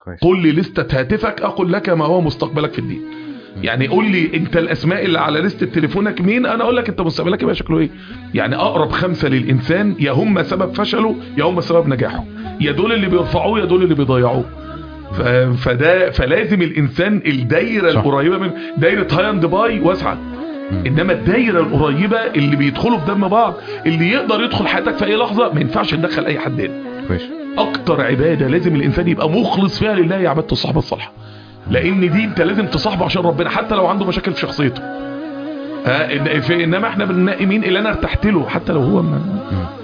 كويس قل لي لستة هاتفك اقول لك ما هو مستقبلك في الدين يعني قول لي انت الاسماء اللي على لستة تليفونك مين انا اقول لك انت مستقبلك يبقى شكله ايه يعني اقرب خمسة للانسان يا هم سبب فشله يا هم سبب نجاحه يا دول اللي بيرفعوه يا دول اللي بيضيعوه ف- فده فلازم الانسان الدايره صح. القريبه من دايره هاي اند باي واسعه انما الدايره القريبه اللي بيدخلوا في دم بعض اللي يقدر يدخل حياتك في اي لحظه ما ينفعش تدخل اي حد هنا كويس اكتر عبادة لازم الانسان يبقى مخلص فيها لله هي عبادة الصحبة الصالحة لان دي انت لازم تصاحبه عشان ربنا حتى لو عنده مشاكل في شخصيته ها إن في انما احنا بننقي مين اللي انا ارتحت له حتى لو هو ما